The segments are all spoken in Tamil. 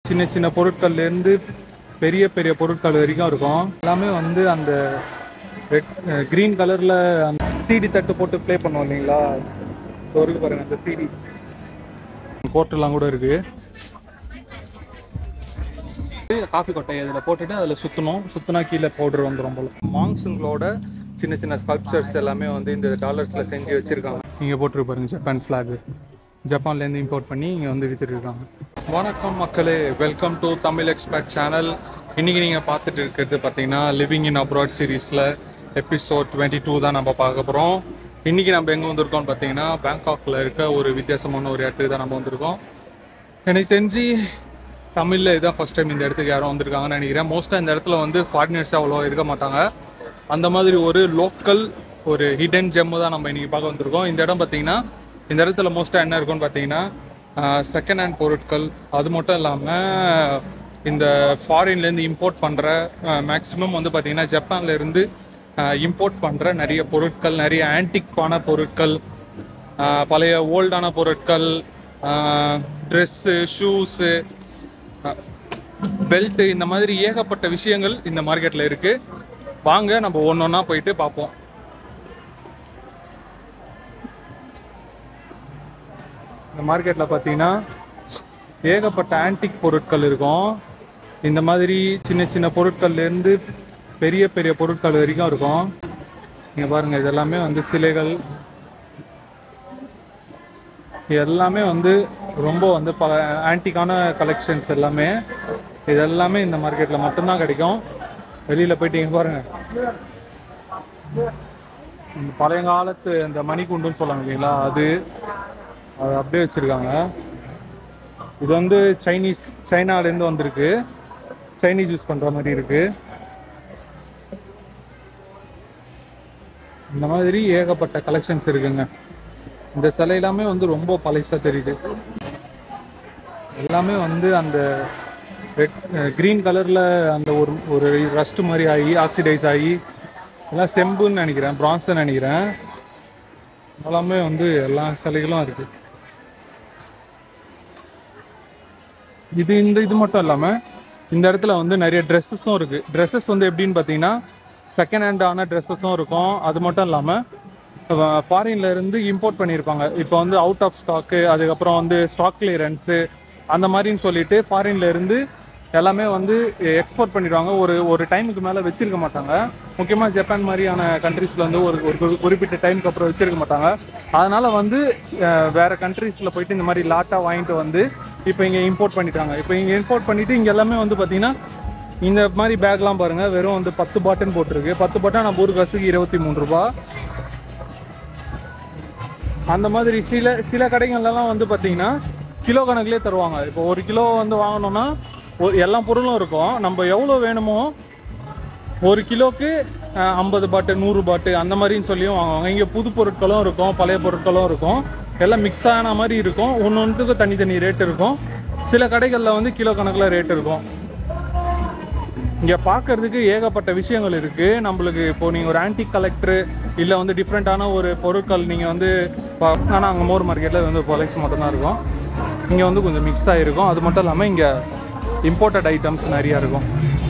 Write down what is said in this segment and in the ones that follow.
சின்ன சின்ன பொருட்கள்லேருந்து பெரிய பெரிய பொருட்கள் வரைக்கும் இருக்கும் எல்லாமே வந்து அந்த ரெட் க்ரீன் கலரில் அந்த சிடி தட்டு போட்டு ப்ளே பண்ணுவோம் இல்லைங்களா இதோ இருக்கு பாருங்க அந்த சிடி போர்ட்டெல்லாம் கூட இருக்கு காஃபி கொட்டை அதில் போட்டுட்டு அதில் சுற்றணும் சுற்றினா கீழே பவுடர் வந்துடும் போல மாங்ஸுங்களோட சின்ன சின்ன ஸ்கல்ப்சர்ஸ் எல்லாமே வந்து இந்த டாலர்ஸில் செஞ்சு வச்சுருக்காங்க இங்கே போட்டுருக்கு பாருங்க ஜப்பான் ஃப்ளாக் ஜப்பான்லேருந்து இம்போர்ட் பண்ணி இங்கே வந்து விற்றுருக்காங்க வணக்கம் மக்களே welcome to Tamil expert channel இன்னைக்கு நீங்கள் பார்த்துட்டு இருக்கிறது பார்த்தீங்கன்னா லிவிங் இன் அப்ராட் சீரீஸில் எபிசோட் டுவெண்ட்டி டூ தான் நம்ம பார்க்க போகிறோம் இன்னைக்கு நம்ம எங்கே வந்திருக்கோம்னு பார்த்தீங்கன்னா பேங்காக்ல இருக்க ஒரு வித்தியாசமான ஒரு இடத்துக்கு தான் நம்ம வந்திருக்கோம் எனக்கு தெரிஞ்சு தமிழில் இதுதான் ஃபர்ஸ்ட் டைம் இந்த இடத்துக்கு யாரும் வந்திருக்காங்கன்னு நினைக்கிறேன் மோஸ்ட்டாக இந்த இடத்துல வந்து ஃபாரினர்ஸ் அவ்வளோ இருக்க மாட்டாங்க அந்த மாதிரி ஒரு லோக்கல் ஒரு ஹிடன் ஜெம்மு தான் நம்ம இன்னைக்கு பார்க்க வந்திருக்கோம் இந்த இடம் பார்த்தீங்கன்னா இந்த இடத்துல மோஸ்ட்டாக என்ன இருக்கும்னு பார்த்தீங்கன்னா செகண்ட் ஹேண்ட் பொருட்கள் அது மட்டும் இல்லாமல் இந்த ஃபாரின்லேருந்து இம்போர்ட் பண்ணுற மேக்ஸிமம் வந்து பார்த்தீங்கன்னா ஜப்பான்ல இருந்து இம்போர்ட் பண்ணுற நிறைய பொருட்கள் நிறைய ஆன்டிக்பான பொருட்கள் ஆஹ் பழைய ஓல்டான பொருட்கள் ட்ரெஸ்ஸு ஷூஸு பெல்ட் இந்த மாதிரி ஏகப்பட்ட விஷயங்கள் இந்த மார்க்கெட்ல இருக்கு வாங்க நம்ம ஒன்னொன்னா போயிட்டு பார்ப்போம் இந்த மார்க்கெட்ல பார்த்தீங்கன்னா ஏகப்பட்ட ஆன்டிக் பொருட்கள் இருக்கும் இந்த மாதிரி சின்ன சின்ன பொருட்கள்ல இருந்து பெரிய பெரிய பொருட்கள் வரைக்கும் இருக்கும் நீங்க பாருங்க இதெல்லாமே வந்து சிலைகள் இது எல்லாமே வந்து ரொம்ப வந்து பல ஆன்டிக்கான கலெக்ஷன்ஸ் எல்லாமே இது எல்லாமே இந்த மார்க்கெட்டில் மட்டும்தான் கிடைக்கும் வெளியில் போயிட்டு இங்கே பாருங்க இந்த பழைய காலத்து இந்த மணிக்குண்டுன்னு சொல்லுவாங்க இல்லைங்களா அது அது அப்படியே வச்சுருக்காங்க இது வந்து சைனீஸ் சைனாலேருந்து வந்திருக்கு சைனீஸ் யூஸ் பண்ணுற மாதிரி இருக்கு இந்த மாதிரி ஏகப்பட்ட கலெக்ஷன்ஸ் இருக்குங்க இந்த சிலை எல்லாமே வந்து ரொம்ப பழசா தெரியுது எல்லாமே வந்து அந்த ரெட் க்ரீன் கலரில் அந்த ஒரு ஒரு ரஸ்ட் மாதிரி ஆகி ஆக்சிடைஸ் ஆகி எல்லாம் செம்புன்னு நினைக்கிறேன் பிரான்ஸ்ன்னு நினைக்கிறேன் எல்லாமே வந்து எல்லா சிலைகளும் இருக்கு இது இந்த இது மட்டும் இல்லாமல் இந்த இடத்துல வந்து நிறைய ட்ரெஸ்ஸஸும் இருக்கு ட்ரெஸ்ஸஸ் வந்து எப்படின்னு பார்த்தீங்கன்னா செகண்ட் ஹேண்ட் ஆன ட்ரெஸ்ஸஸும் இருக்கும் அது மட்டும் இல்லாமல் ஃபாரின்ல இருந்து இம்போர்ட் பண்ணியிருப்பாங்க இப்போ வந்து அவுட் ஆஃப் ஸ்டாக்கு அதுக்கப்புறம் வந்து ஸ்டாக் கிளியரன்ஸு அந்த மாதிரின்னு சொல்லிட்டு ஃபாரின்ல இருந்து எல்லாமே வந்து எக்ஸ்போர்ட் பண்ணிடுவாங்க ஒரு ஒரு டைமுக்கு மேலே வச்சிருக்க மாட்டாங்க முக்கியமாக ஜப்பான் மாதிரியான கண்ட்ரீஸில் வந்து ஒரு ஒரு குறி- குறிப்பிட்ட டைமுக்கு அப்புறம் வச்சிருக்க மாட்டாங்க அதனால வந்து அஹ், வேற கண்ட்ரீஸில் போயிட்டு இந்த மாதிரி லாட்டாக வாங்கிட்டு வந்து இப்போ இங்கே இம்போர்ட் பண்ணிட்டாங்க இப்போ இங்கே இம்போர்ட் பண்ணிட்டு இங்கே எல்லாமே வந்து பார்த்தீங்கன்னா இந்த மாதிரி பேக்லாம் பாருங்க வெறும் வந்து பத்து பாட்டுன்னு போட்டிருக்கு பத்து பாட்டா நம்ம ஊர் காசுக்கு இருபத்தி மூணு ரூபா அந்த மாதிரி சில சில கடைகள்லாம் வந்து பார்த்தீங்கன்னா கிலோ கணக்குலேயே தருவாங்க இப்போ ஒரு கிலோ வந்து வாங்கினோம்னா ஒரு எல்லா பொருளும் இருக்கும் நம்ம எவ்வளோ வேணுமோ ஒரு கிலோக்கு ஐம்பது பாட்டு நூறு பாட்டு அந்த மாதிரின்னு சொல்லியும் வாங்குவாங்க இங்கே புது பொருட்களும் இருக்கும் பழைய பொருட்களும் இருக்கும் எல்லாம் மிக்ஸ் ஆன மாதிரி இருக்கும் ஒன்று ஒன்றுக்கு தனித்தனி ரேட் இருக்கும் சில கடைகளில் வந்து கிலோ கணக்கில் ரேட் இருக்கும் இங்க பார்க்கிறதுக்கு ஏகப்பட்ட விஷயங்கள் இருக்கு நம்மளுக்கு இப்போ நீங்க ஒரு ஆன்டிக் கலெக்டர் இல்ல வந்து டிஃப்ரெண்டான ஒரு பொருட்கள் நீங்க வந்து பா- ஆனா அங்க மோர் மார்க்கெட்ல வந்து பொலைஸ் மட்டும் தான் இருக்கும் இங்க வந்து கொஞ்சம் மிக்ஸ் ஆயிருக்கும் அது மட்டும் இல்லாம இங்க இம்போர்ட்டட் ஐட்டம்ஸ் நிறைய இருக்கும்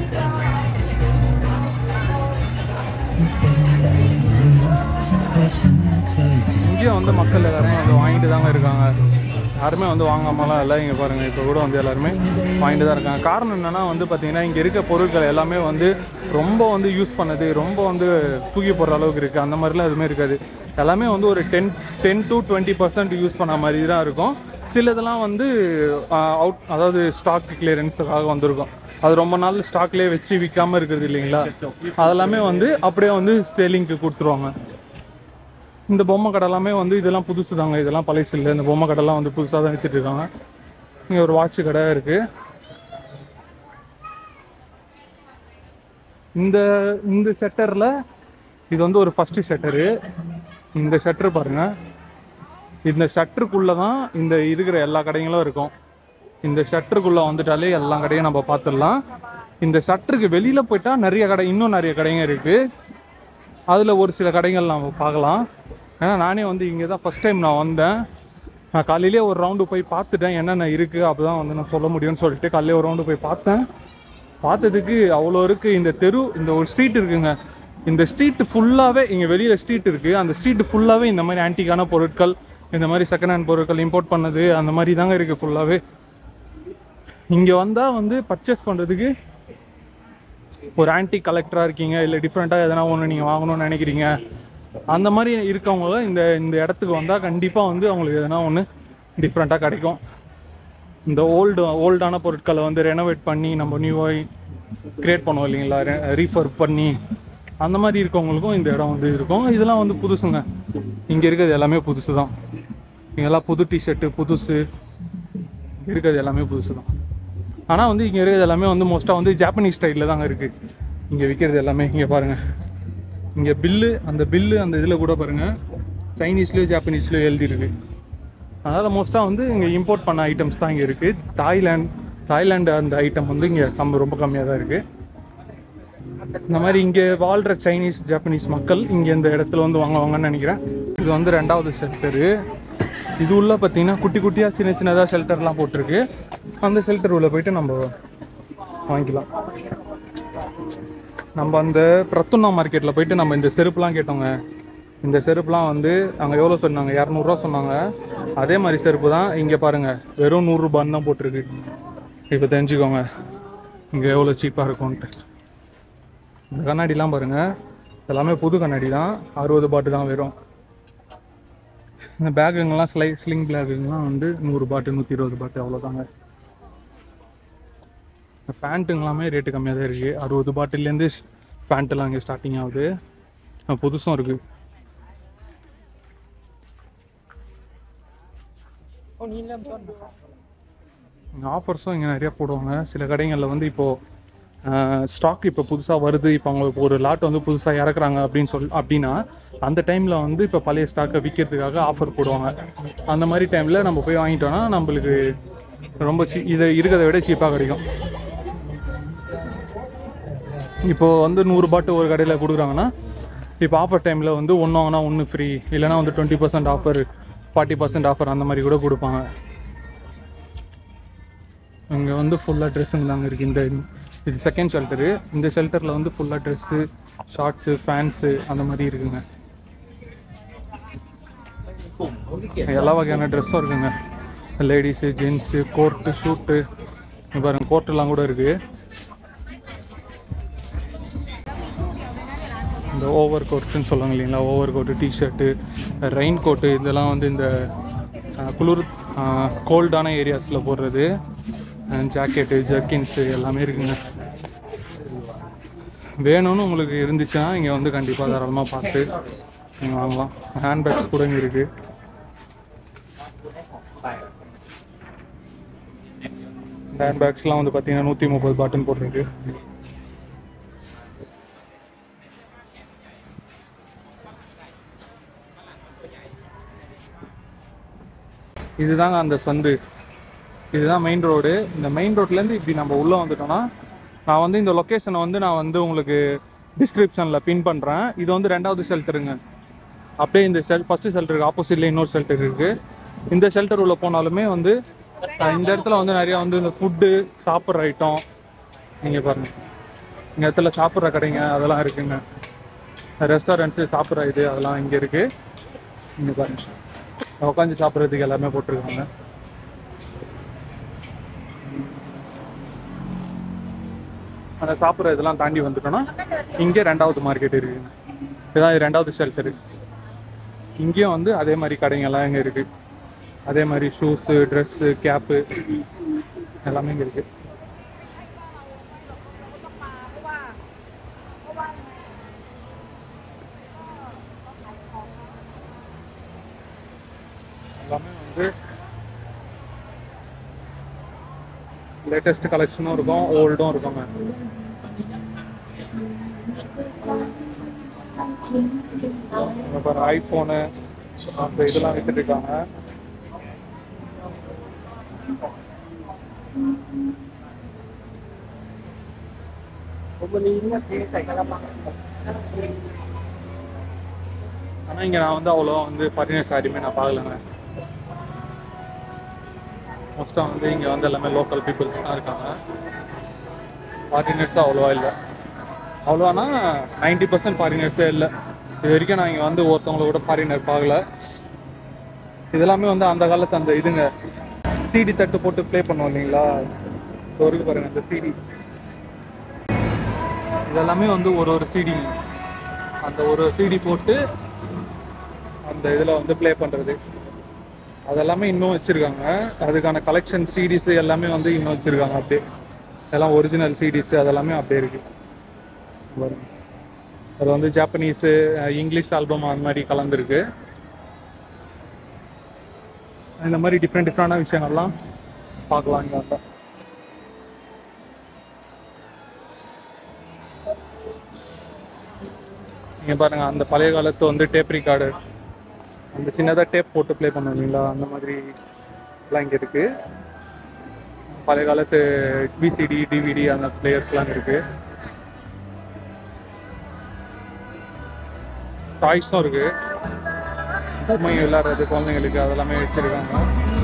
இங்கேயும் வந்து மக்கள் எல்லாருமே வந்து வாங்கிட்டு தாங்க இருக்காங்க யாருமே வந்து வாங்காமலாம் இல்லை இங்கே பாருங்கள் இப்போ கூட வந்து எல்லாருமே வாங்கிட்டு தான் இருக்காங்க காரணம் என்னன்னா வந்து பார்த்தீங்கன்னா இங்கே இருக்க பொருட்கள் எல்லாமே வந்து ரொம்ப வந்து யூஸ் பண்ணது ரொம்ப வந்து தூக்கி போடுற அளவுக்கு இருக்குது அந்த மாதிரிலாம் எதுவுமே இருக்காது எல்லாமே வந்து ஒரு ten ten to twenty percent use பண்ண மாதிரி தான் இருக்கும் சிலதெல்லாம் வந்து அவுட் அதாவது ஸ்டாக் கிளியரன்ஸுக்காக வந்திருக்கும் அது ரொம்ப நாள் ஸ்டாக்லேயே வச்சு விற்காம இருக்குது இல்லைங்களா அதெல்லாமே வந்து அப்படியே வந்து சேலிங்க்கு கொடுத்துருவாங்க இந்த பொம்மை கடை எல்லாமே வந்து இதெல்லாம் புதுசு தாங்க இதெல்லாம் பழசு இல்லை இந்த பொம்மை கடைலாம் வந்து புதுசாக தான் வித்துட்டு இருக்காங்க இங்கே ஒரு வாட்ச் கடை இருக்கு இந்த இந்த ஷட்டரில் இது வந்து ஒரு ஃபர்ஸ்ட் ஷட்டரு இந்த ஷட்டர் பாருங்க இந்த ஷட்டருக்குள்ள தான் இந்த இருக்கிற எல்லா கடைகளும் இருக்கும் இந்த ஷட்டருக்குள்ள வந்துட்டாலே எல்லா கடையும் நம்ம பார்த்துடலாம் இந்த ஷட்டருக்கு வெளியில போயிட்டா நிறைய கடை இன்னும் நிறைய கடைங்க இருக்கு அதில் ஒரு சில கடைகள் நம்ம பார்க்கலாம் ஏன்னா நானே வந்து இங்கே தான் ஃபஸ்ட் டைம் நான் வந்தேன் நான் காலையிலேயே ஒரு ரவுண்டு போய் பார்த்துட்டேன் என்னென்ன இருக்குது அப்போ தான் வந்து நான் சொல்ல முடியும்னு சொல்லிட்டு காலையிலே ஒரு ரவுண்டு போய் பார்த்தேன் பார்த்ததுக்கு அவ்வளோ இருக்குது இந்த தெரு இந்த ஒரு ஸ்ட்ரீட் இருக்குங்க இந்த ஸ்ட்ரீட் ஃபுல்லாகவே இங்கே வெளியில் ஸ்ட்ரீட் இருக்குது அந்த ஸ்ட்ரீட் ஃபுல்லாகவே இந்த மாதிரி ஆன்டிக்கான பொருட்கள் இந்த மாதிரி செகண்ட் ஹேண்ட் பொருட்கள் இம்போர்ட் பண்ணது அந்த மாதிரி தாங்க இருக்குது ஃபுல்லாகவே இங்கே வந்தால் வந்து பர்ச்சேஸ் பண்ணுறதுக்கு ஒரு ஆன்டி கலெக்டராக இருக்கீங்க இல்லை டிஃப்ரெண்ட்டாக எதனா ஒன்று நீங்கள் வாங்கணும்னு நினைக்கிறீங்க அந்த மாதிரி இருக்கவங்க இந்த இந்த இடத்துக்கு வந்தால் கண்டிப்பாக வந்து அவங்களுக்கு எதனா ஒன்று டிஃப்ரெண்ட்டாக கிடைக்கும் இந்த ஓல்டு ஓல்டான பொருட்களை வந்து ரெனோவேட் பண்ணி நம்ம நியூவாக கிரியேட் பண்ணுவோம் இல்லைங்களா ரீஃபர் பண்ணி அந்த மாதிரி இருக்கவங்களுக்கும் இந்த இடம் வந்து இருக்கும் இதெல்லாம் வந்து புதுசுங்க இங்கே இருக்கிறது எல்லாமே புதுசு தான் இங்கெல்லாம் புது டிஷர்ட்டு புதுசு இருக்கிறது எல்லாமே புதுசு தான் ஆனால் வந்து இங்கே இருக்கிறது எல்லாமே வந்து மோஸ்ட்டாக வந்து ஜாப்பனீஸ் ஸ்டைலில் தாங்க இருக்குது இங்கே விற்கிறது எல்லாமே இங்கே பாருங்கள் இங்கே பில்லு அந்த பில்லு அந்த இதில் கூட பாருங்கள் சைனீஸ்லேயோ ஜாப்பனீஸ்லேயோ எழுதியிருக்கு அதனால் மோஸ்ட்டாக வந்து இங்கே இம்போர்ட் பண்ண ஐட்டம்ஸ் தான் இங்கே இருக்குது தாய்லாந்து தாய்லாந்து அந்த ஐட்டம் வந்து இங்கே கம் ரொம்ப கம்மியாக தான் இருக்குது இந்த மாதிரி இங்கே வாழ்கிற சைனீஸ் ஜாப்பனீஸ் மக்கள் இங்கே இந்த இடத்துல வந்து வாங்குவாங்கன்னு நினைக்கிறேன் இது வந்து ரெண்டாவது ஷெல்டரு இது உள்ள பார்த்தீங்கன்னா குட்டி குட்டியாக சின்ன சின்னதாக ஷெல்டர்லாம் போட்டிருக்கு அந்த ஷெல்டர் உள்ள போயிட்டு நம்ம வாங்கிக்கலாம் நம்ம அந்த பிரத்துண்ணா மார்க்கெட்டில் போயிட்டு நம்ம இந்த செருப்புலாம் கேட்டோங்க இந்த செருப்புலாம் வந்து அங்கே எவ்வளோ சொன்னாங்க இரநூறுவா சொன்னாங்க அதே மாதிரி செருப்பு தான் இங்கே பாருங்கள் வெறும் நூறுரூபான்னு தான் போட்டிருக்கு இப்போ தெரிஞ்சுக்கோங்க இங்கே எவ்வளோ சீப்பாக இருக்கும்ன்ட்டு இந்த கண்ணாடிலாம் பாருங்கள் எல்லாமே புது கண்ணாடி தான் அறுபது பாட்டு தான் வெறும் இந்த பேக்குங்கெல்லாம் ஸ்லை ஸ்லிங் பேக்குங்கெல்லாம் வந்து நூறு பாட்டு நூற்றி இருபது பாட்டு அவ்வளோதாங்க இந்த பேண்ட்டுங்களாமே ரேட்டு கம்மியாக தான் இருக்குது அறுபது பாட்டிலேருந்து பேண்ட்டெல்லாம் இங்கே ஸ்டார்டிங் ஆகுது அஹ் புதுசும் இருக்குது இங்கே ஆஃபர்ஸும் இங்கே நிறையா போடுவாங்க சில கடைகளில் வந்து இப்போது ஸ்டாக் இப்போ புதுசாக வருது இப்போ அவங்க இப்போ ஒரு லாட் வந்து புதுசாக இறக்குறாங்க அப்படின்னு சொல் அப்படின்னா அந்த டைமில் வந்து இப்போ பழைய ஸ்டாக்கை விற்கிறதுக்காக ஆஃபர் போடுவாங்க அந்த மாதிரி டைமில் நம்ம போய் வாங்கிட்டோம்னா நம்மளுக்கு ரொம்ப சீ இதை இருக்கிறத விட சீப்பாக கிடைக்கும் இப்போ வந்து நூறு பாட்டு ஒரு கடையில் கொடுக்குறாங்கன்னா இப்போ ஆஃபர் டைமில் வந்து ஒன்று வாங்கினா ஒன்று ஃப்ரீ இல்லைனா வந்து twenty percent offer forty percent offer அந்த மாதிரி கூட கொடுப்பாங்க இங்கே வந்து ஃபுல்லாக ட்ரெஸ்ஸுங்க தாங்க இருக்குது இந்த இது செகண்ட் ஷெல்டரு இந்த ஷெல்டரில் வந்து ஃபுல்லாக ட்ரெஸ்ஸு ஷார்ட்ஸு ஃபேன்ஸு அந்த மாதிரி இருக்குங்க எல்லா வகையான ட்ரெஸ்ஸும் இருக்குங்க லேடிஸு ஜென்ஸு கோர்ட்டு ஷூட்டு பாருங்க கோர்ட்டெல்லாம் கூட இருக்குது இந்த ஓவர் கோட்டுன்னு சொல்லுவாங்க இல்லைங்களா over coat T-shirt rain coat இதெல்லாம் வந்து இந்த அஹ், குளிர் கோல்டான ஏரியாஸில் போடுறது ஜாக்கெட்டு ஜர்க்கின்ஸு எல்லாமே இருக்குங்க வேணும்னு உங்களுக்கு இருந்துச்சுன்னா இங்கே வந்து கண்டிப்பாக தாராளமாக பார்த்து நீங்கள் வாங்கலாம் ஹேண்ட்பேக்ஸ் கூட இங்கே இருக்குது இந்த ஹேண்ட்பேக்ஸ்லாம் வந்து பார்த்தீங்கன்னா நூற்றி முப்பது பாட்டுன்னு போட்டிருக்கு இதுதாங்க அந்த சந்து இதுதான் மெயின் ரோடு இந்த மெயின் ரோட்லேருந்து இப்படி நம்ம உள்ளே வந்துட்டோம்னா நான் வந்து இந்த லொக்கேஷனை வந்து நான் வந்து உங்களுக்கு டிஸ்கிரிப்ஷனில் பின் பண்ணுறேன் இது வந்து ரெண்டாவது ஷெல்டருங்க அப்படியே இந்த ஷெல் ஃபஸ்ட்டு ஷெல்டருக்கு ஆப்போசிட்ல இன்னொரு ஷெல்டர் இருக்குது இந்த ஷெல்டர் உள்ள போனாலுமே வந்து அஹ், இந்த இடத்துல வந்து நிறையா வந்து இந்த ஃபுட்டு சாப்பிட்ற ஐட்டம் நீங்கள் பாருங்கள் இந்த இடத்துல சாப்பிட்ற கடைங்க அதெல்லாம் இருக்குங்க ரெஸ்டாரண்ட்ஸு சாப்பிட்ற இது அதெல்லாம் இங்கே இருக்குது இங்கே பாருங்க உட்காந்து சாப்பிட்றதுக்கு எல்லாமே போட்டிருக்காங்க அந்த சாப்பிட்ற இதெல்லாம் தாண்டி வந்துட்டோம்னா இங்கே ரெண்டாவது மார்க்கெட் இருக்கு இதுதான் இது ரெண்டாவது ஷெல்டரு இங்கேயும் வந்து அதே மாதிரி கடைங்கெல்லாம் இங்கே இருக்கு அதே மாதிரி ஷூஸு ட்ரெஸ்ஸு கேப்பு எல்லாமே இங்கே இருக்கு எல்லாமே வந்து லேட்டஸ்ட் கலெக்ஷனும் இருக்கும் ஓல்டும் இருக்குங்க இங்க பாரு ஐஃபோனு அந்த இதெல்லாம் வித்துட்டு இருக்காங்க ஆனா இங்க நான் வந்து அவ்வளோ வந்து ஃபாரினர்ஸ் யாரையுமே நான் பார்க்கலங்க மோஸ்ட்டாக வந்து இங்கே வந்து எல்லாமே லோக்கல் பீப்புள்ஸ் தான் இருக்காங்க ஃபாரினர்ஸும் அவ்வளோவா இல்லை அவ்வளோவானா நைன்டி பர்சன்ட் ஃபாரினர்ஸே இல்லை இது வரைக்கும் நான் இங்கே வந்து ஒருத்தவங்கள கூட ஃபாரினர் பார்க்கல இதெல்லாமே வந்து அந்த காலத்து அந்த இதுங்க சிடி தட்டு போட்டு ப்ளே பண்ணுவோம் இல்லைங்களா இதோ இருக்கு பாருங்க அந்த சிடி இதெல்லாமே வந்து ஒரு ஒரு சிடி அந்த ஒரு சிடி போட்டு அந்த இதில் வந்து ப்ளே பண்ணுறது அதெல்லாமே இன்னும் வச்சுருக்காங்க அதுக்கான கலெக்ஷன் சிடிஸ் எல்லாமே வந்து இன்னும் வச்சுருக்காங்க அப்படியே எல்லாம் ஒரிஜினல் சிடிஸ் அதெல்லாமே அப்படியே இருக்கு பாருங்க. அது வந்து ஜாப்பனீஸு இங்கிலீஷ் ஆல்பம் அந்த மாதிரி கலந்துருக்கு இந்த மாதிரி டிஃப்ரெண்ட் டிஃப்ரெண்டான விஷயங்கள்லாம் பார்க்கலாம் இங்கே வந்தால் இங்கே பாருங்க அந்த பழைய காலத்து வந்து டேப் ரெக்கார்டு அந்த சின்னதாக டேப் போட்டு ப்ளே பண்ணோம் இல்லைங்களா அந்த மாதிரி எல்லாம் இங்கே இருக்கு பழைய காலத்து விசிடி டிவிடி அந்த பிளேயர்ஸ்லாம் இருக்கு டாய்ஸும் இருக்கு பொம்மை விளையாடுறது குழந்தைங்களுக்கு அதெல்லாமே வச்சிருக்காங்க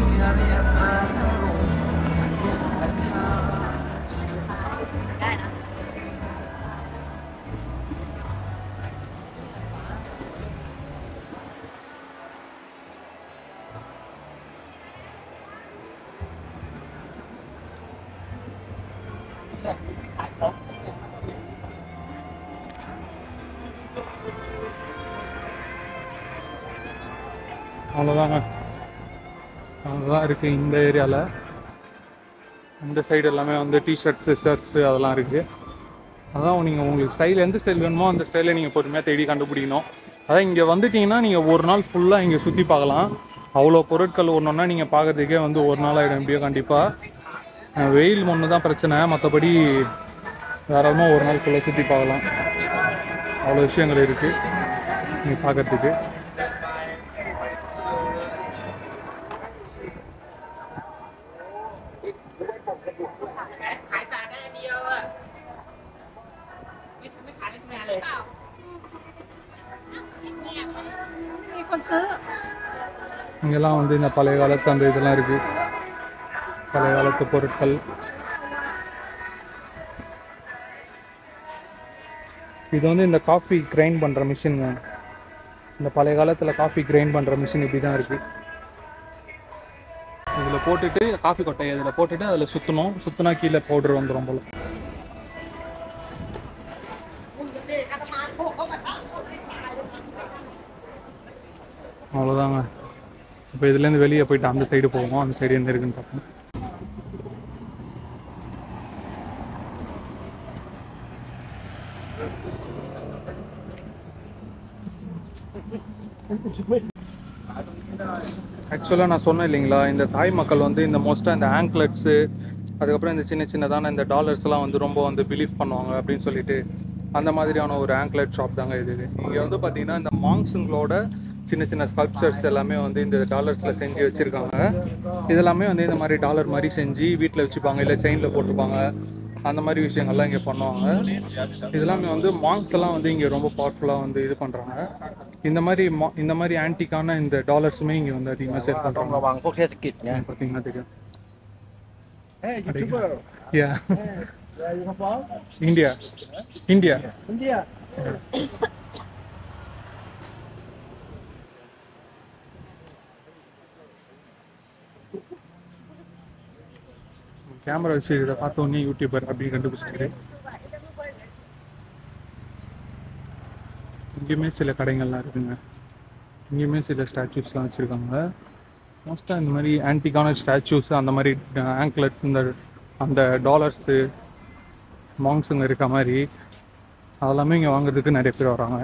அவ்வளோதாங்க அவ்வளோதான் இருக்குது இந்த ஏரியாவில் இந்த சைடு எல்லாமே வந்து டிஷர்ட்ஸு ஷர்ட்ஸு அதெல்லாம் இருக்குது அதான் நீங்கள் உங்களுக்கு ஸ்டைல் எந்த ஸ்டைல் வேணுமோ அந்த ஸ்டைலை நீங்கள் பொறுமையாக தேடி கண்டுபிடிக்கணும் அதான் இங்கே வந்துட்டீங்கன்னா நீங்கள் ஒரு நாள் ஃபுல்லாக இங்கே சுற்றி பார்க்கலாம் அவ்வளோ பொருட்கள் ஒன்றுன்னா நீங்கள் பார்க்கறதுக்கே வந்து ஒரு நாள் ஆகிடும் எப்படியோ கண்டிப்பாக வெயில் ஒன்று தான் பிரச்சனை மற்றபடி தாராளமாக ஒரு நாள் ஃபுல்லாக சுற்றி பார்க்கலாம் அவ்வளோ விஷயங்கள் இருக்குது நீங்கள் பார்க்கறதுக்கு இங்கெல்லாம் வந்து இந்த பழைய காலத்து அந்த இதெல்லாம் இருக்கு பழைய காலத்து பொருட்கள் இது வந்து இந்த காஃபி கிரைண்ட் பண்ற மிஷின்ங்க இந்த பழைய காலத்துல காஃபி கிரைண்ட் பண்ற மிஷின் இப்படி தான் இருக்கு இதுல போட்டுட்டு காஃபி கொட்டை இதுல போட்டுட்டு அதுல சுத்தணும் சுத்தினா கீழே பவுடர் வந்துடும் போல அவ்வளோதாங்க இப்போ இதுலேருந்து வெளியே போயிட்டு அந்த சைடு போவோம் அந்த சைடு என்ன இருக்குன்னு பார்ப்போம் ஆக்சுவலாக நான் சொன்னேன் இல்லைங்களா இந்த தாய் மக்கள் வந்து இந்த மோஸ்ட்டாக இந்த ஆங்க்லெட்ஸு அதுக்கப்புறம் இந்த சின்ன சின்னதான இந்த டாலர்ஸ்லாம் வந்து ரொம்ப வந்து பிலீவ் பண்ணுவாங்க அப்படின்னு சொல்லிட்டு அந்த மாதிரியான ஒரு ஆங்க்லெட் ஷாப் தாங்க இது இங்கே வந்து பார்த்தீங்கன்னா இந்த மாங்ஸுங்களோட சின்ன சின்ன ஸ்கல்ப்சர்ஸ் எல்லாமே வந்து இந்த டாலர்ஸில் செஞ்சு வச்சுருக்காங்க இதெல்லாமே வந்து இந்த மாதிரி டாலர் மாதிரி செஞ்சு வீட்டில் வச்சுப்பாங்க இல்லை செயினில் போட்டுப்பாங்க அந்த மாதிரி விஷயங்கள்லாம் இங்கே பண்ணுவாங்க இதெல்லாமே வந்து மாங்ஸ் எல்லாம் வந்து இங்கே ரொம்ப பவர்ஃபுல்லாக வந்து இது பண்ணுறாங்க இந்த மாதிரி ma- இந்த மாதிரி ஆன்டிக்கான இந்த டாலர்ஸுமே இங்கே வந்து அதிகமாக சேல் ต้อง பண்ணுறாங்க ระวังพวกเทศกิจไง பார்த்தீங்கன்னா தெரியும் เฮ้ยยูทูบเบอร์ யா ยูทูบเบอร์ இந்தியா இந்தியா อินเดีย கேமரா வச்சு இதை பார்த்தோன்னே யூடியூபர் அப்படின்னு கண்டுபிடிச்சிட்டு இங்கேயுமே சில கடைகள்லாம் இருக்குங்க இங்கேயுமே சில ஸ்டாச்சூஸ்லாம் வச்சுருக்காங்க மோஸ்ட்டாக இந்த மாதிரி ஆன்டிக்கான ஸ்டாச்சூஸ் அந்த மாதிரி ஆங்க்லெட்ஸ் இந்த அந்த டாலர்ஸு மாங்ஸுங்க இருக்க மாதிரி அதெல்லாமே இங்கே வாங்குறதுக்கு நிறைய பேர் வராங்க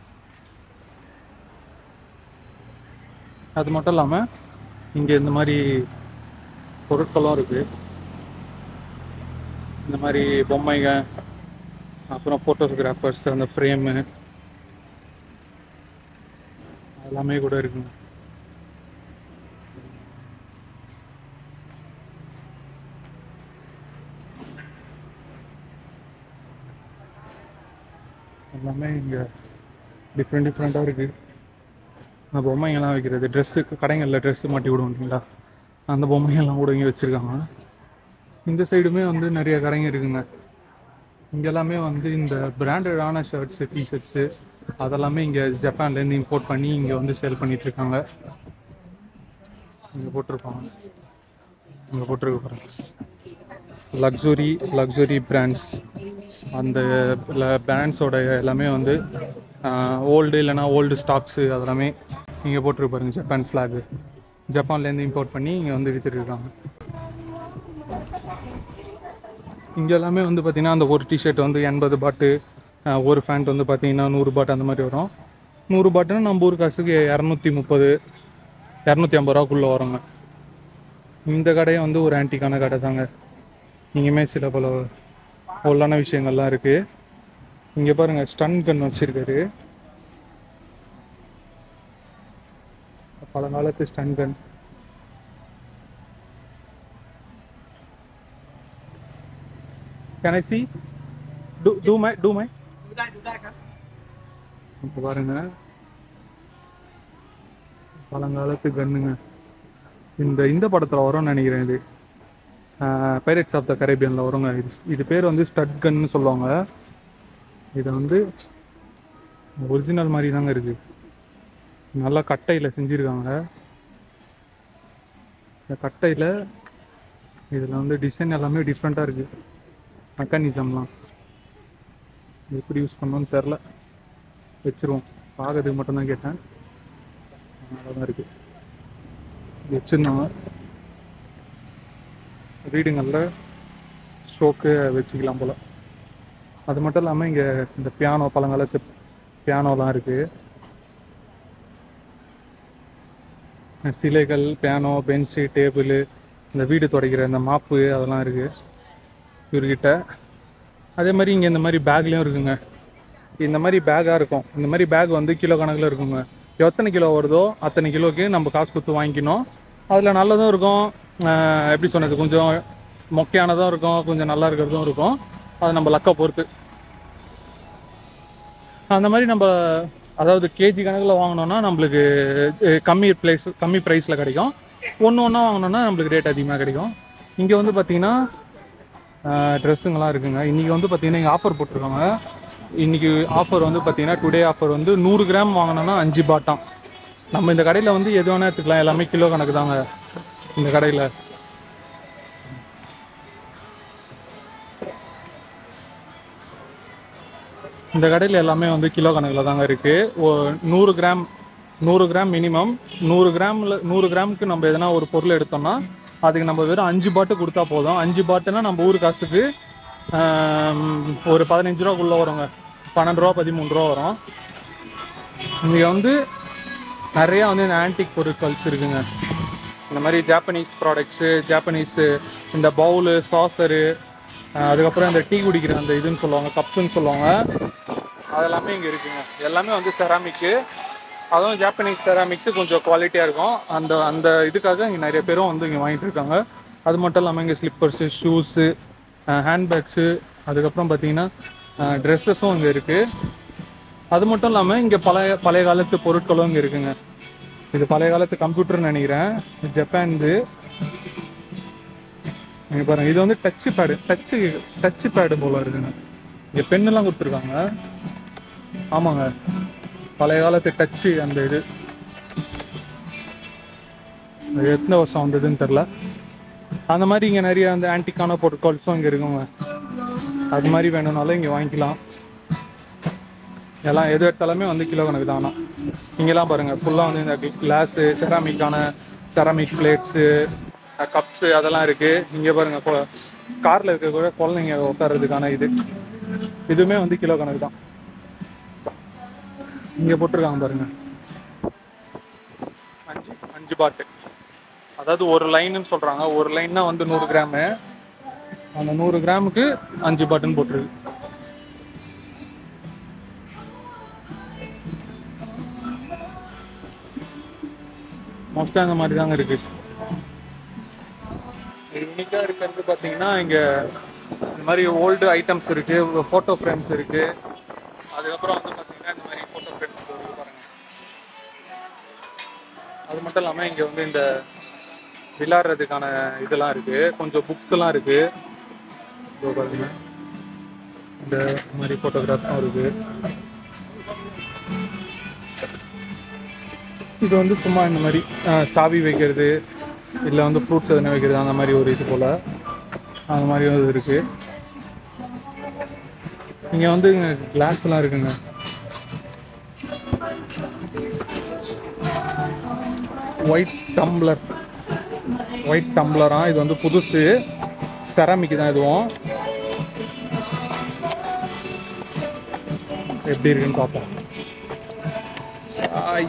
அது மட்டும் இல்லாமல் இங்கே இந்த மாதிரி பொருட்களும் இருக்குது இந்த மாதிரி பொம்மைங்க அப்புறம் ஃபோட்டோகிராஃபர்ஸ் அந்த ஃப்ரேமு எல்லாமே கூட இருக்குங்க எல்லாமே இங்கே டிஃப்ரெண்ட் டிஃப்ரெண்ட்டாக இருக்குது அந்த பொம்மைங்கெல்லாம் வைக்கிறது ட்ரெஸ்ஸுக்கு கடைங்களில் ட்ரெஸ்ஸு மாட்டி விடுவோம் இல்லைங்களா அந்த பொம்மையெல்லாம் கூட இங்கே வச்சுருக்காங்க இந்த சைடுமே வந்து நிறைய கடைங்க இருக்குங்க இங்க எல்லாமே வந்து இந்த பிராண்டடான ஷர்ட்ஸு டிஷர்ட்ஸு அதெல்லாமே இங்கே ஜப்பான்லேருந்து இம்போர்ட் பண்ணி இங்கே வந்து சேல் பண்ணிட்டு இருக்காங்க இங்கே போட்டிருப்பாங்க இங்கே போட்டிருக்கு பாருங்க லக்ஸுரி லக்ஸுரி பிராண்ட்ஸ் அந்த பிராண்ட்ஸோட எல்லாமே வந்து ஓல்டு இல்லைன்னா ஓல்டு ஸ்டாக்ஸு அதெல்லாமே இங்கே போட்டிருக்கு பாருங்க ஜப்பான் ஃப்ளாகு ஜப்பான்லேருந்து இம்போர்ட் பண்ணி இங்கே வந்து விற்றுருக்காங்க இங்கே எல்லாமே வந்து பார்த்தீங்கன்னா அந்த ஒரு டிஷர்ட் வந்து எண்பது பாட்டு அஹ், ஒரு ஃபேண்ட் வந்து பார்த்தீங்கன்னா நூறு பாட்டு அந்த மாதிரி வரும் நூறு பாட்டுன்னா நம்ம ஊர் காசுக்கு இரநூத்தி முப்பது இரநூத்தி ஐம்பது ரூபாக்குள்ளே வருங்க இந்த கடையை வந்து ஒரு ஆன்டிக்கான கடை தாங்க இங்கேயுமே சில பல ஒல்லான விஷயங்கள்லாம் இருக்குது இங்கே பாருங்கள் ஸ்டன் கன் வச்சுருக்காரு பழங்காலத்து stun gun can I see to to my to my இப்போ பாருங்க பழங்காலத்து கன்னுங்க இந்த இந்த படத்தில் வரும்னு நினைக்கிறேன் இது பைரட்ஸ் ஆஃப் த கரேபியனில் வருங்க இது இது பேர் வந்து ஸ்டட் கன்னு சொல்லுவாங்க இது வந்து ஒரிஜினல் மாதிரி தாங்க இருக்கு நல்லா கட்டையில் செஞ்சுருக்காங்க இந்த கட்டையில் இதில் வந்து டிசைன் எல்லாமே டிஃப்ரெண்ட்டாக இருக்குது மெக்கானிசம்லாம் எப்படி யூஸ் பண்ணணும்னு தெரில வச்சிருவோம் பார்க்கறதுக்கு மட்டும்தான் கேட்டேன் நல்லா தான் இருக்குது வச்சுருந்தாங்க வீடுங்களில் ஸ்ட்ரோக்கு வச்சுக்கலாம் போல் அது மட்டும் இல்லாமல் இங்கே இந்த பியானோ பழங்காலத்து பியானோலாம் இருக்குது சிலைகள் பியானோ பெஞ்சு டேபிள் இந்த வீடு துடைக்கிற இந்த மாப்பு அதெல்லாம் இருக்குது இவர்கிட்ட அதே மாதிரி இங்கே இந்த மாதிரி பேக்லேயும் இருக்குங்க இந்த மாதிரி பேக்காக இருக்கும் இந்த மாதிரி பேக் வந்து கிலோ கணக்கில் இருக்குங்க எத்தனை கிலோ வருதோ அத்தனை கிலோக்கு நம்ம காசு கொடுத்து வாங்கிக்கணும் அதில் நல்லதும் இருக்கும் ஆஹ் எப்படி சொன்னது கொஞ்சம் மொக்கையானதும் இருக்கும் கொஞ்சம் நல்லா இருக்கிறதும் இருக்கும் அது நம்ம லக்கை பொறுத்து அந்த மாதிரி நம்ம அதாவது கேஜி கணக்கில் வாங்கினோம்னா நம்மளுக்கு அஹ், கம்மி ப்ரைஸ் கம்மி ப்ரைஸில் கிடைக்கும் ஒன்று ஒன்றா வாங்கினோம்னா நம்மளுக்கு ரேட் அதிகமாக கிடைக்கும் இங்கே வந்து பார்த்தீங்கன்னா ட்ரெஸ்ஸுங்கெல்லாம் இருக்குங்க இன்றைக்கி வந்து பார்த்தீங்கன்னா இங்கே ஆஃபர் போட்டிருக்காங்க இன்றைக்கி ஆஃபர் வந்து பார்த்தீங்கன்னா டுடே ஆஃபர் வந்து நூறு கிராம் வாங்கினோன்னா அஞ்சு பாட்டாம் நம்ம இந்த கடையில் வந்து எது வேணால் எடுத்துக்கலாம் எல்லாமே கிலோ கணக்கு தாங்க இந்த கடையில் இந்த கடையில் எல்லாமே வந்து கிலோ கணக்கில் தாங்க இருக்குது நூறு கிராம் நூறு கிராம் மினிமம் நூறு கிராமில் நூறு கிராமுக்கு நம்ம எதனா ஒரு பொருள் எடுத்தோம்னா அதுக்கு நம்ம வெறும் அஞ்சு பாட்டு கொடுத்தா போதும் அஞ்சு பாட்டுனா நம்ம ஊர் காசுக்கு ஆம், ஒரு பதினஞ்சு ரூபாக்குள்ளே வருங்க பன்னெண்டு ரூபா பதிமூணு ரூபா வரும் இங்கே வந்து நிறையா வந்து இந்த ஆன்டிக் பொருட்கள்ஸ் இருக்குங்க இந்த மாதிரி ஜாப்பனீஸ் ப்ராடக்ட்ஸு ஜாப்பனீஸு இந்த பவுலு சாசரு அதுக்கப்புறம் இந்த டீ குடிக்கிற அந்த இதுன்னு சொல்லுவாங்க கப்ஸுன்னு சொல்லுவாங்க அதெல்லாமே இங்கே இருக்குங்க எல்லாமே வந்து செராமிக்கு அதுவும் ஜாப்பனீஸ் செராமிக்ஸு கொஞ்சம் குவாலிட்டியாக இருக்கும் அந்த அந்த இதுக்காக இங்கே நிறைய பேரும் வந்து இங்கே வாங்கிட்டு இருக்காங்க அது மட்டும் இல்லாமல் இங்கே ஸ்லிப்பர்ஸு ஷூஸு ஹேண்ட்பேக்ஸு அதுக்கப்புறம் பார்த்தீங்கன்னா ட்ரெஸ்ஸஸும் இங்கே இருக்குது அது மட்டும் இல்லாமல் இங்கே பழைய பழைய காலத்து பொருட்களும் இங்கே இருக்குங்க இது பழைய காலத்து கம்ப்யூட்டர்னு நினைக்கிறேன் இது ஜப்பான்து இங்க பாருங்க இது வந்து touch pad touch touch pad போல இருக்குங்க இங்க பெண்ணெல்லாம் கொடுத்துருக்காங்க ஆமாங்க பழைய காலத்து டச்சு அந்த இது அது எத்தனை வருஷம் வந்ததுன்னு தெரில அந்த மாதிரி இங்கே நிறைய அந்த ஆன்டிக்கான பொருட்கள்ஸும் இங்கே இருக்குங்க அது மாதிரி வேணும்னாலும் இங்கே வாங்கிக்கலாம் எல்லாம் எது எடுத்தாலுமே வந்து கிலோ கணக்கு தான் ஆனால் இங்கெல்லாம் பாருங்கள் ஃபுல்லாக வந்து இந்த கிளாஸு செராமிக்கான செராமிக் பிளேட்ஸு கப்ஸு அதெல்லாம் இருக்குது இங்கே பாருங்கள் காரில் இருக்க கூட குழந்தைங்க உட்கார்றதுக்கான இது இதுவுமே வந்து கிலோ கணக்கு தான் இங்கே போட்டிருக்காங்க பாருங்க அஞ்சு அஞ்சு பாட்டு அதாவது ஒரு லைனுன்னு சொல்கிறாங்க ஒரு லைன்னா வந்து நூறு கிராமு அந்த நூறு கிராமுக்கு அஞ்சு பாட்டுன்னு போட்டிருக்கு மோஸ்ட்டாக இந்த மாதிரி தாங்க இருக்கு யூனிக்காக இருக்கிறது பார்த்தீங்கன்னா இங்கே இந்த மாதிரி ஓல்டு ஐட்டம்ஸ் இருக்கு ஃபோட்டோ ஃப்ரேம்ஸ் இருக்கு அதுக்கப்புறம் வந்து பார்த்தீங்கன்னா இந்த மாதிரி ஃபோட்டோ ஃப்ரேம்ஸ் பாருங்க அது மட்டும் இல்லாமல் இங்கே வந்து இந்த விளையாடுறதுக்கான இதெல்லாம் இருக்கு கொஞ்சம் புக்ஸ் எல்லாம் இருக்கு இதோ பாருங்க இந்த மாதிரி ஃபோட்டோகிராஃப்ஸும் இருக்கு இது வந்து சும்மா இந்த மாதிரி அஹ், சாவி வைக்கிறது இல்லை வந்து ஃப்ரூட்ஸ் எதனா வைக்கிறது அந்த மாதிரி ஒரு இது போல் அந்த மாதிரி ஒரு இருக்கு இங்கே வந்து கிளாஸ்லாம் இருக்குங்க ஒயிட் டம்ளர் ஒயிட் டம்ளரா இது வந்து புதுசு செராமிக் தான் இதுவும் எப்படி இருக்குன்னு பார்ப்போம் ஆய்.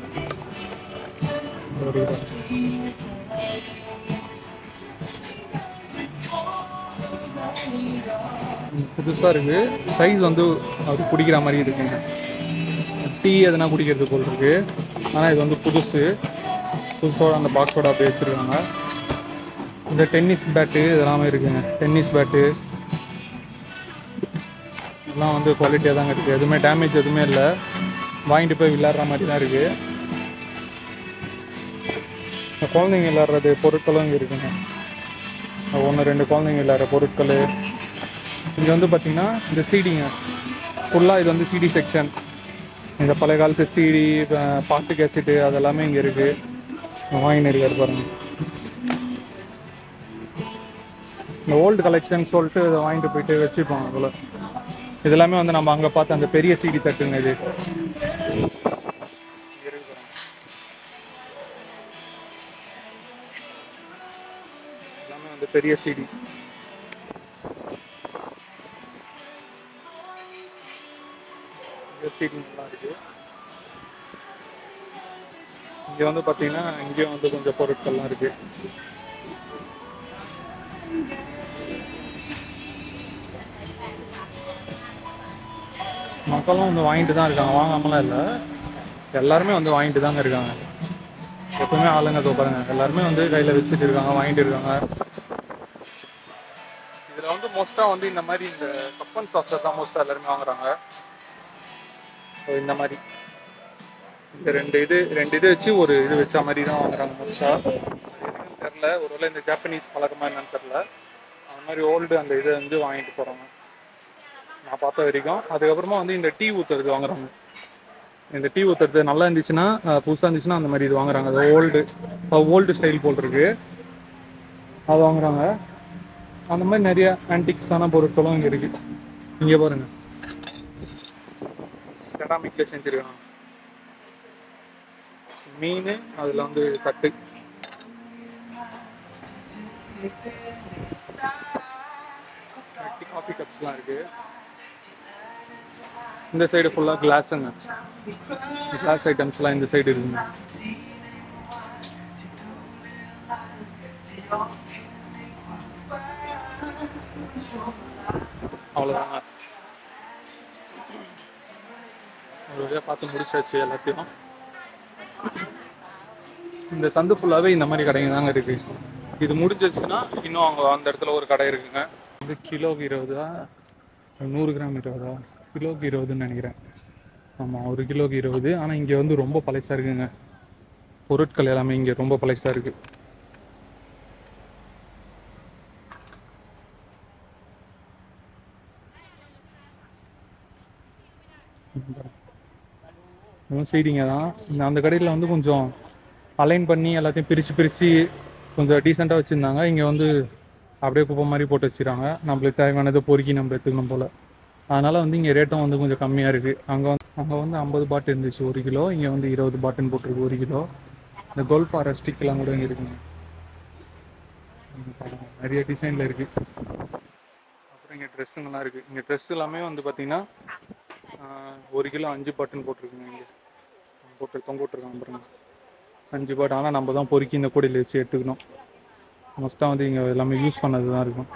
ஒரு இது. ம், புதுசா இருக்கு சைஸ் வந்து அது குடிக்கிற மாதிரி இருக்குங்க டீ எதனா குடிக்கிறது போல் இருக்கு ஆனால் இது வந்து புதுசு புதுசோட அந்த பாக்ஸோட அப்படியே வச்சிருக்காங்க இந்த டென்னிஸ் பேட்டு இதெல்லாமே இருக்குங்க டென்னிஸ் பேட்டு எல்லாம் வந்து குவாலிட்டியாக தாங்க இருக்குது எதுவுமே டேமேஜ் எதுவுமே இல்லை வாங்கிட்டு போய் விளையாடுற மாதிரி தான் இருக்குது இந்த குழந்தைங்க விளையாடுறது பொருட்களும் இங்கே இருக்குங்க ஒன்று ரெண்டு குழந்தைங்க விளையாடுற பொருட்கள் இங்கே வந்து பார்த்தீங்கன்னா இந்த சிடிங்க ஃபுல்லாக இது வந்து சிடி செக்ஷன் இந்த பழைய காலத்து சிடி பாட்டு கேசட்டு அதெல்லாமே இங்கே இருக்குது வாங்கின்னு இருக்காரு பாருங்க இந்த ஓல்டு கலெக்ஷன் சொல்லிட்டு இதை வாங்கிட்டு போயிட்டு வச்சுப்பாங்க போல இதெல்லாமே வந்து நம்ம அங்கே பார்த்த அந்த பெரிய சிடி தட்டுங்க இது எல்லாமே வந்து பெரிய சிடி சிடி நல்லா இருக்கு இங்க வந்து பாத்தீங்கன்னா இங்கேயும் வந்து கொஞ்சம் பொருட்கள்லாம் இருக்கு மக்களும் வந்து வாங்கிட்டு தான் இருக்காங்க வாங்காமலாம் இல்லை எல்லாருமே வந்து வாங்கிட்டு தாங்க இருக்காங்க எப்பவுமே ஆளுங்க இதோ பாருங்க எல்லாருமே வந்து கையில வச்சுட்டு இருக்காங்க வாங்கிட்டு இருக்காங்க இதுல வந்து மோஸ்டா வந்து இந்த மாதிரி இந்த கப்பன் சாஃப்ட்வேர் தான் மோஸ்டா எல்லாருமே வாங்குறாங்க So, இந்த மாதிரி இந்த ரெண்டு இது ரெண்டு இது வச்சு ஒரு இது வச்ச மாதிரி தான் வாங்குறாங்க மோஸ்டா தெரில ஒருவேளை இந்த ஜாப்பனீஸ் பழக்கமா என்னன்னு தெரில அந்த மாதிரி ஓல்டு அந்த இதை வந்து வாங்கிட்டு போறாங்க நான் பார்த்த வரைக்கும் அதுக்கப்புறமா வந்து இந்த டீ ஊத்துறது வாங்குறாங்க இந்த டீ ஊத்துறது நல்லா இருந்துச்சுன்னா அஹ், புதுசா இருந்துச்சுன்னா அந்த மாதிரி இது வாங்குறாங்க அது ஓல்டு ஓல்டு ஸ்டைல் போல் இருக்கு அது வாங்குறாங்க அந்த மாதிரி நிறைய ஆன்டிக்ஸான பொருட்களும் இங்க இருக்கு இங்க பாருங்க செராமிக்ல செஞ்சிருக்காங்க மீன் அதுல வந்து தட்டு காஃபி கப்ஸ்லாம் இருக்கு இந்த சைடு ஃபுல்லா கிளாஸுங்க கிளாஸ் ஐட்டம்ஸ்லாம் இந்த சைடு இருக்குங்க அவ்வளோதாங்க ஒரு வழியாக பார்த்து முடிச்சாச்சு எல்லாத்தையும் இந்த சந்து ஃபுல்லாகவே இந்த மாதிரி கடைங்க தாங்க இருக்கு இது முடிஞ்சிருச்சுன்னா இன்னும் அங்கே அந்த இடத்துல ஒரு கடை இருக்குங்க இது கிலோக்கு இருபதா நூறு கிராம் இருபதா கிலோக்கு இருபதுன்னு நினைக்கிறேன் ஆமாம் ஒரு கிலோக்கு இருபது ஆனால் இங்கே வந்து ரொம்ப பழசாக இருக்குங்க பொருட்கள் எல்லாமே இங்கே ரொம்ப பழசாக இருக்கு இதுவும் செய்திங்க தான் இந்த அந்த கடையில் வந்து கொஞ்சம் அலைன் பண்ணி எல்லாத்தையும் பிரித்து பிரித்து கொஞ்சம் டீசெண்டாக வச்சுருந்தாங்க இங்கே வந்து அப்படியே குப்பை மாதிரி போட்டு வச்சுருக்காங்க நம்மளுக்கு தேவையானதை பொறுக்கி நம்ம எடுத்துக்கணும் போல் அதனால் வந்து இங்கே ரேட்டும் வந்து கொஞ்சம் கம்மியாக இருக்குது அங்கே வந்து அங்கே வந்து ஐம்பது பாட்டு இருந்துச்சு ஒரு கிலோ இங்கே வந்து இருபது பாட்டுன்னு போட்டிருக்கு ஒரு கிலோ இந்த கோல்ஃப் ஆர் ஸ்டிக்லாம் கூட இங்கே இருக்குங்க இங்க பாருங்க, நிறைய டிசைனில் இருக்குது அப்புறம் இங்கே ட்ரெஸ்ஸுங்கெல்லாம் இருக்குது இங்கே ட்ரெஸ் எல்லாமே வந்து பார்த்தீங்கன்னா ஆஹ், ஒரு கிலோ அஞ்சு பாட்டுன்னு போட்டிருக்குங்க இங்கே போட்டு தொங்க விட்டுருக்காங்க பாருங்க அஞ்சு பாட்டு ஆனால் நம்ம தான் பொறுக்கி இந்த கூடையில் வச்சு எடுத்துக்கணும் மோஸ்ட்டாக வந்து இங்கே எல்லாமே யூஸ் பண்ணது தான் இருக்கும்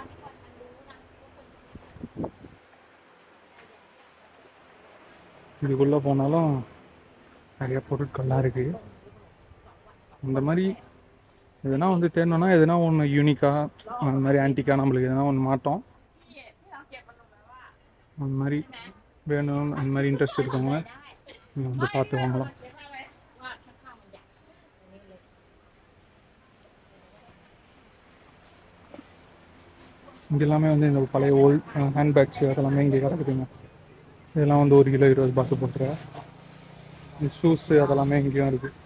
இதுக்குள்ளே போனாலும் நிறைய பொருட்கள்லாம் இருக்குது இந்த மாதிரி எதனா வந்து தேடணும்னா எதனா ஒன்று யூனிக்காக அந்த மாதிரி ஆன்டிக்காக நம்மளுக்கு எதனா ஒன்று மாட்டோம் அந்த மாதிரி வேணும் அந்த மாதிரி இன்ட்ரெஸ்ட் இருக்கவங்க நீங்கள் வந்து பார்த்து வாங்கலாம் இங்க எல்லாமே வந்து இந்த பழைய ஓல்ட் ஹேண்ட்பேக்ஸ் அதெல்லாமே இங்கே கிடக்குதுங்க இதெல்லாம் வந்து ஒரு கிலோ இருபது பாசு போட்டுருக்கேன் ஷூஸு அதெல்லாமே இங்கேயும் இருக்குது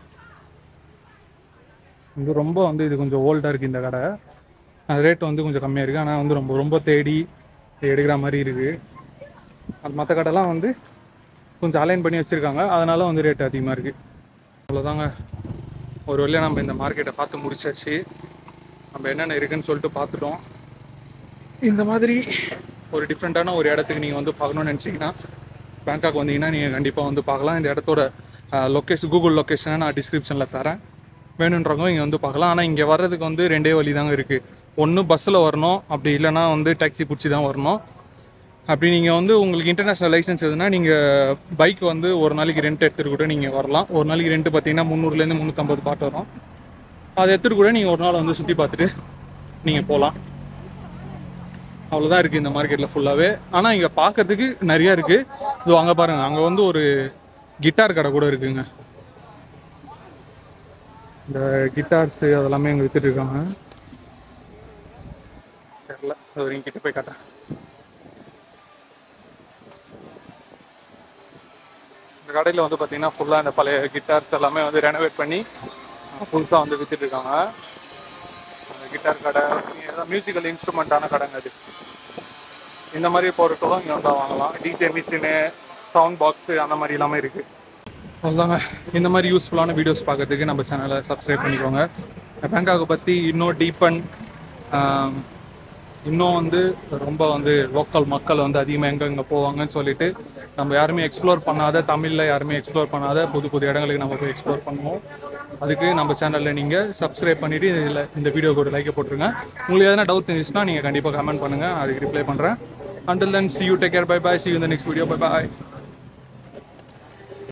இது ரொம்ப வந்து இது கொஞ்சம் ஓல்டாக இருக்குது இந்த கடை ரேட் வந்து கொஞ்சம் கம்மியாக இருக்குது ஆனால் வந்து ரொம்ப ரொம்ப தேடி எடுக்கிற மாதிரி இருக்குது அது மற்ற கடைலாம் வந்து கொஞ்சம் அலைன் பண்ணி வச்சுருக்காங்க அதனால வந்து ரேட் அதிகமாக இருக்குது அவ்வளோதாங்க ஒரு வழியாக நம்ம இந்த மார்க்கெட்டை பார்த்து முடிச்சாச்சு நம்ம என்னென்ன இருக்குன்னு சொல்லிட்டு பார்த்துட்டோம் இந்த மாதிரி ஒரு டிஃப்ரெண்ட்டான ஒரு இடத்துக்கு நீங்கள் வந்து பார்க்கணும்னு நினச்சிங்கன்னா பேங்காக் வந்தீங்கன்னா நீங்கள் கண்டிப்பாக வந்து பார்க்கலாம் இந்த இடத்தோட லொக்கேஷன் கூகுள் லொக்கேஷனை நான் டிஸ்கிரிப்ஷனில் தரேன் வேணுன்றவங்க இங்கே வந்து பார்க்கலாம் ஆனால் இங்கே வர்றதுக்கு வந்து ரெண்டே வழி தாங்க இருக்குது ஒன்று பஸ்ஸில் வரணும் அப்படி இல்லைன்னா வந்து டாக்ஸி பிடிச்சி தான் வரணும் அப்படி நீங்கள் வந்து உங்களுக்கு இன்டர்நேஷ்னல் லைசன்ஸ் எதுனா நீங்கள் பைக் வந்து ஒரு நாளைக்கு ரெண்ட் எடுத்துகிட்டு கூட நீங்கள் வரலாம் ஒரு நாளைக்கு ரெண்ட் பார்த்தீங்கன்னா முந்நூறுலேருந்து முந்நூற்றம்பது பாட்டு வரும் அதை எடுத்துகிட்டு கூட நீங்கள் ஒரு நாள் வந்து சுற்றி பார்த்துட்டு நீங்கள் போகலாம் அவ்வளோதான் இருக்குது இந்த மார்க்கெட்டில் ஃபுல்லாகவே ஆனால் இங்கே பார்க்கறதுக்கு நிறையா இருக்குது இது அங்கே பாருங்கள் அங்கே வந்து ஒரு கிட்டார் கடை கூட இருக்குங்க இந்த கிட்டார்ஸு அதெல்லாமே இங்கே வித்துட்டு இருக்காங்க தெரில அது வரைக்கும் கிட்ட போய் காட்டுறேன் இந்த கடையில் வந்து பார்த்தீங்கன்னா ஃபுல்லாக இந்த பழைய கிட்டார்ஸ் எல்லாமே வந்து ரெனோவேட் பண்ணி புதுசாக வந்து வித்துட்டு இருக்காங்க அந்த கிட்டார் கடை ஏதாவது மியூசிக்கல் இன்ஸ்ட்ருமெண்ட்டான கடைங்க அது இந்த மாதிரி பொருட்களும் இங்கே வந்து வாங்கலாம் டிஜே மிஷினு சவுண்ட் பாக்ஸு அந்த மாதிரி எல்லாமே இருக்குது அவ்வளோதாங்க இந்த மாதிரி யூஸ்ஃபுல்லான வீடியோஸ் பார்க்கறதுக்கு நம்ம சேனலை சப்ஸ்கிரைப் பண்ணிக்கோங்க பேங்காக்கை பற்றி இன்னும் டீப்பன் இன்னும் வந்து ரொம்ப வந்து லோக்கல் மக்கள் வந்து அதிகமாக எங்கே எங்கே போவாங்கன்னு சொல்லிட்டு நம்ம யாருமே எக்ஸ்ப்ளோர் பண்ணாத தமிழில் யாருமே எக்ஸ்ப்ளோர் பண்ணாத புது புது இடங்களுக்கு நம்ம போய் எக்ஸ்ப்ளோர் பண்ணுவோம் அதுக்கு நம்ம சேனலில் நீங்கள் சப்ஸ்கிரைப் பண்ணிவிட்டு இதில் இந்த வீடியோக்கு ஒரு லைக்கை போட்டுருங்க உங்களுக்கு எதனா டவுட் இருந்துச்சுன்னா நீங்கள் கண்டிப்பாக கமெண்ட் பண்ணுங்கள் அதுக்கு ரிப்ளை பண்ணுறேன் until then see you take care bye bye see you in the next video bye bye